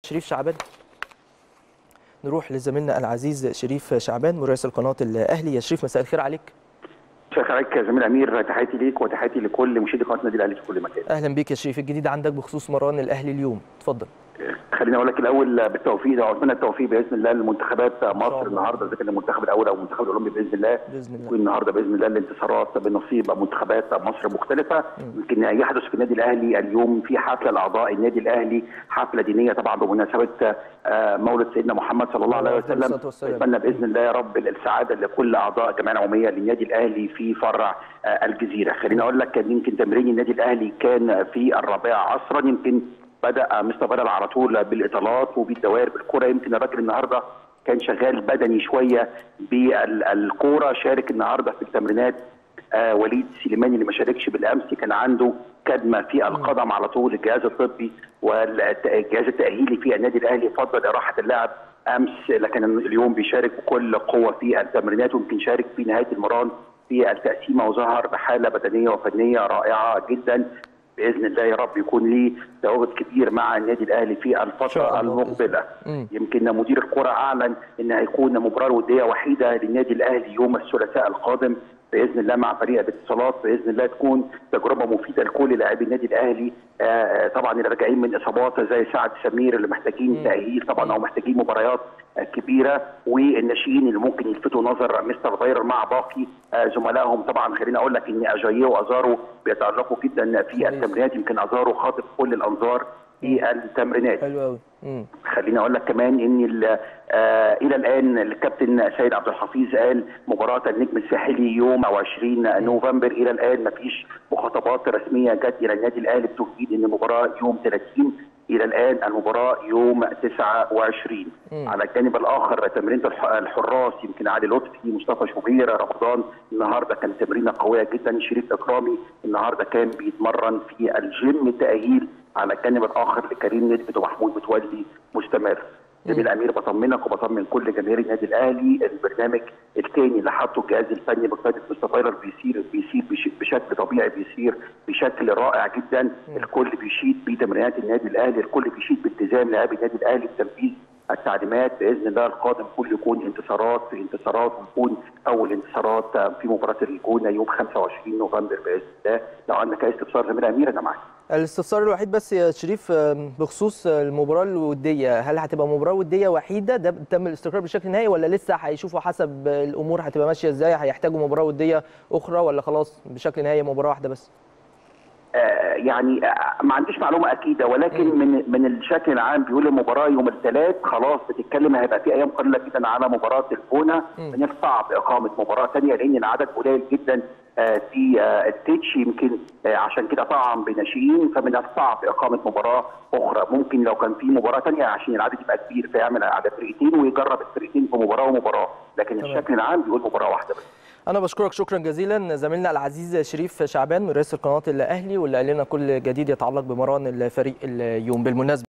شريف شعبان نروح لزميلنا العزيز شريف شعبان مراسل قناه الاهلي يا شريف مساء الخير عليك شكرا عليك يا زميل امير تحياتي ليك وتحياتي لكل مشاهدي قناه النادي الاهلي في كل مكان اهلا بيك يا شريف الجديد عندك بخصوص مران الاهلي اليوم اتفضل خليني اقول لك الاول بالتوفيق واتمنى التوفيق باذن الله لمنتخبات مصر النهارده اذا كان المنتخب الاول او المنتخب الاولمبي باذن الله باذن الله يكون النهارده باذن الله الانتصارات بنصيب منتخبات مصر مختلفه يمكن يحدث في النادي الاهلي اليوم في حفله لاعضاء النادي الاهلي حفله دينيه طبعا بمناسبه مولد سيدنا محمد صلى الله عليه وسلم اتمنى باذن الله يا رب السعاده لكل اعضاء الجمعيه العموميه للنادي الاهلي في فرع الجزيره خليني اقول لك يمكن تمرين النادي الاهلي كان في الرابعه عصرا يمكن بدا مستر بدل على طول بالاطالات وبالدوائر بالكره يمكن الراجل النهارده كان شغال بدني شويه بالكوره شارك النهارده في التمرينات آه وليد سليماني اللي ما شاركش بالامس كان عنده كدمه في القدم على طول الجهاز الطبي والجهاز التاهيلي في النادي الاهلي فضل راحه اللاعب امس لكن اليوم بيشارك بكل قوه في التمرينات ويمكن شارك في نهايه المران في التقسيمه وظهر بحاله بدنيه وفنيه رائعه جدا باذن الله يا رب يكون ليه تواجد كبير مع النادي الاهلي في الفتره المقبله يمكن مدير الكره اعلن ان هيكون مباراه وديه وحيده للنادي الاهلي يوم الثلاثاء القادم باذن الله مع فريق الاتصالات باذن الله تكون تجربه مفيده لكل لاعبي النادي الاهلي آه طبعا اللي راجعين من اصابات زي سعد سمير اللي محتاجين تاهيل طبعا او محتاجين مباريات كبيره والناشئين اللي ممكن يلفتوا نظر مستر فايرر مع باقي آه زملائهم طبعا خليني اقول لك ان اجاييه وازارو بيتالقوا جدا في التمرينات يمكن ازارو خاطف كل الانظار في التمرينات حلو قوي خليني اقول لك كمان ان آه الى الان الكابتن سيد عبد الحفيظ قال مباراه النجم الساحلي يوم 20 نوفمبر الى الان ما فيش مخاطبات رسميه جت الى النادي الاهلي بتؤكد ان المباراه يوم 30 الى الان المباراه يوم 29 مم. على الجانب الاخر تمرينه الحراس يمكن علي لطفي مصطفى شوبير رمضان النهارده كانت تمرينه قويه جدا شريف اكرامي النهارده كان بيتمرن في الجيم تاهيل على الجانب الاخر لكريم ندفت ومحمود متولي مستمر جميل امير بطمنك وبطمن كل جماهير النادي الاهلي البرنامج الثاني اللي حطه الجهاز الفني بقياده مستر بيسير بيسير بشكل طبيعي بيسير بشكل رائع جدا م. الكل بيشيد بتمرينات النادي الاهلي الكل بيشيد بالتزام لاعبي النادي الاهلي بتنفيذ التعليمات باذن الله القادم كل يكون انتصارات في انتصارات ويكون اول انتصارات في مباراه الجونه يوم 25 نوفمبر باذن الله لو عندك اي استفسار زميل امير انا معاك الاستفسار الوحيد بس يا شريف بخصوص المباراه الوديه هل هتبقى مباراه وديه وحيده ده تم الاستقرار بشكل نهائي ولا لسه هيشوفوا حسب الامور هتبقى ماشيه ازاي هيحتاجوا مباراه وديه اخرى ولا خلاص بشكل نهائي مباراه واحده بس آه يعني آه ما عنديش معلومه اكيده ولكن من من الشكل العام بيقول المباراه يوم الثلاث خلاص بتتكلم هيبقى في ايام قليله جدا على مباراه الجونه من الصعب اقامه مباراه ثانيه لان العدد قليل جدا آه في التتش يمكن عشان كده طعم بناشئين فمن الصعب اقامه مباراه اخرى ممكن لو كان في مباراه ثانيه عشان العدد يبقى كبير فيعمل على فرقتين ويجرب الفرقتين في مباراه ومباراه لكن الشكل العام بيقول مباراه واحده بس انا بشكرك شكرا جزيلا زميلنا العزيز شريف شعبان مراسل قناه الاهلي واللي قال لنا كل جديد يتعلق بمران الفريق اليوم بالمناسبه